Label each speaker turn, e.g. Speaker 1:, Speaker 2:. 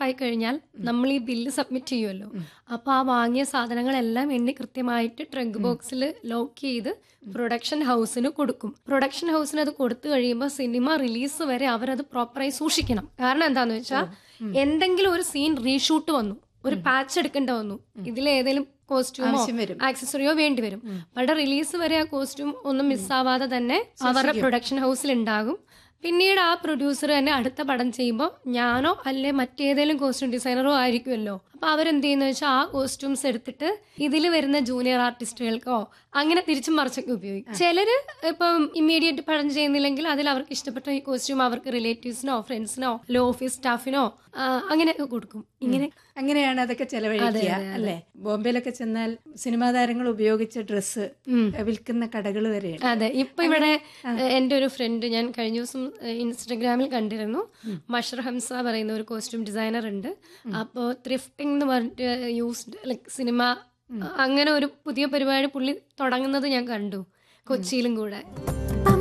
Speaker 1: ആയി കഴിഞ്ഞാൽ നമ്മൾ ഈ ബില്ല് സബ്മിറ്റ് ചെയ്യുമല്ലോ അപ്പോൾ ആ വാങ്ങിയ സാധനങ്ങളെല്ലാം എണ്ണി കൃത്യമായിട്ട് ട്രങ്ക് ബോക്സിൽ ലോക്ക് ചെയ്ത് പ്രൊഡക്ഷൻ ഹൗസിന് കൊടുക്കും പ്രൊഡക്ഷൻ ഹൗസിന് അത് കൊടുത്തു കഴിയുമ്പോൾ സിനിമ റിലീസ് വരെ അവരത് പ്രോപ്പറായി സൂക്ഷിക്കണം കാരണം എന്താന്ന് വെച്ചാൽ എന്തെങ്കിലും ഒരു സീൻ റീഷൂട്ട് വന്നു ഒരു പാച്ച് എടുക്കേണ്ട വന്നു ഇതിലേതെങ്കിലും കോസ്റ്റ്യൂമോ
Speaker 2: ആവശ്യം വരും.
Speaker 1: ആക്സസറിയോ വേണ്ടി വരും അവരുടെ റിലീസ് വരെ ആ കോസ്റ്റ്യൂം ഒന്നും മിസ്സാവാതെ തന്നെ അവരുടെ പ്രൊഡക്ഷൻ ഹൗസിൽ ഉണ്ടാകും പിന്നീട് ആ പ്രൊഡ്യൂസർ തന്നെ അടുത്ത പടം ചെയ്യുമ്പോൾ ഞാനോ അല്ലെ മറ്റേതെങ്കിലും കോസ്റ്റ്യൂം ഡിസൈനറോ ആയിരിക്കുമല്ലോ അപ്പൊ അവരെന്ത് ചെയ്യുന്ന വെച്ചാൽ ആ കോസ്റ്റ്യൂംസ് എടുത്തിട്ട് ഇതിൽ വരുന്ന ജൂനിയർ ആർട്ടിസ്റ്റുകൾക്കോ അങ്ങനെ തിരിച്ചും മറിച്ചൊക്കെ ഉപയോഗിക്കും ചിലര് ഇപ്പം ഇമ്മീഡിയറ്റ് പടം ചെയ്യുന്നില്ലെങ്കിൽ അതിൽ അവർക്ക് ഇഷ്ടപ്പെട്ട ഈ കോസ്റ്റ്യൂം അവർക്ക് റിലേറ്റീവ്സിനോ ഫ്രണ്ട്സിനോ അല്ലെ ഓഫീസ് സ്റ്റാഫിനോ അങ്ങനെ കൊടുക്കും ഇങ്ങനെ
Speaker 2: അങ്ങനെയാണ് അതൊക്കെ ചെലവഴിക്കുക അല്ലേ ബോംബെയിലൊക്കെ ചെന്നാൽ സിനിമാ താരങ്ങൾ ഉപയോഗിച്ച ഡ്രസ്സ് വിൽക്കുന്ന കടകൾ വരെയുണ്ട്
Speaker 1: അതെ ഇപ്പൊ ഇവിടെ ഏഹ്, എൻ്റെ ഒരു ഫ്രണ്ട് ഞാൻ കഴിഞ്ഞ ദിവസം ഏഹ്, ഇൻസ്റ്റഗ്രാമിൽ കണ്ടിരുന്നു മഷർ ഹംസ പറയുന്ന ഒരു കോസ്റ്റ്യൂം ഡിസൈനർ ഉണ്ട് അപ്പോൾ ത്രിഫ്റ്റിംഗ് എന്ന് പറഞ്ഞിട്ട് യൂസ്ഡ് ലൈക് സിനിമ അങ്ങനെ ഒരു പുതിയ പരിപാടി പുള്ളി തുടങ്ങുന്നത് ഞാൻ കണ്ടു കൊച്ചിയിലും കൂടെ